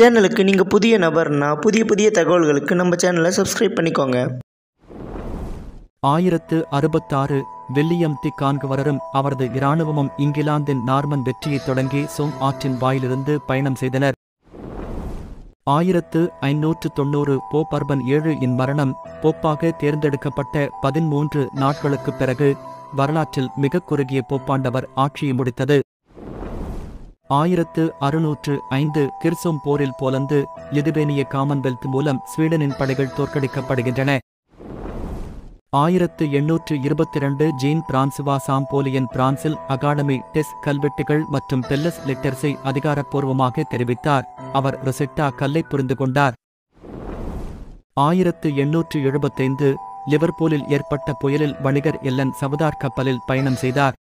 சேனலுக்கு நீங்கள் புதிய நபர்னா புதிய புதிய தகவல்களுக்கு நம்ம சேனலை சப்ஸ்கிரைப் பண்ணிக்கோங்க ஆயிரத்து அறுபத்தாறு வில்லியம் தி கான்குவரரும் அவரது இராணுவமும் இங்கிலாந்தின் நார்மன் வெற்றியைத் தொடங்கி சோம் ஆற்றின் வாயிலிருந்து பயணம் செய்தனர் ஆயிரத்து ஐநூற்று தொன்னூறு போப் அர்பன் ஏழு இன் மரணம் போப்பாக தேர்ந்தெடுக்கப்பட்ட பதிமூன்று நாட்களுக்குப் பிறகு வரலாற்றில் மிகக் குறுகிய போப்பாண்டவர் ஆட்சியை முடித்தது ஆயிரத்து அறுநூற்று ஐந்து கிர்சோம் போரில் போலந்து லிதுவேனிய காமன்வெல்த் மூலம் ஸ்வீடனின் படைகள் தோற்கடிக்கப்படுகின்றன ஆயிரத்து எண்ணூற்று இருபத்தி இரண்டு ஜீன் பிரான்சுவா சாம்போலியன் பிரான்சில் அகாடமி டெஸ் கல்வெட்டுகள் மற்றும் பெல்லஸ் லெட்டர்ஸை அதிகாரப்பூர்வமாக தெரிவித்தார் அவர் ரொசெட்டா கல்லை புரிந்து கொண்டார் ஆயிரத்து எண்ணூற்று எழுபத்தைந்து லிவர்பூலில் ஏற்பட்ட புயலில் வணிகர் எல்லன் சவதார் கப்பலில் பயணம் செய்தார்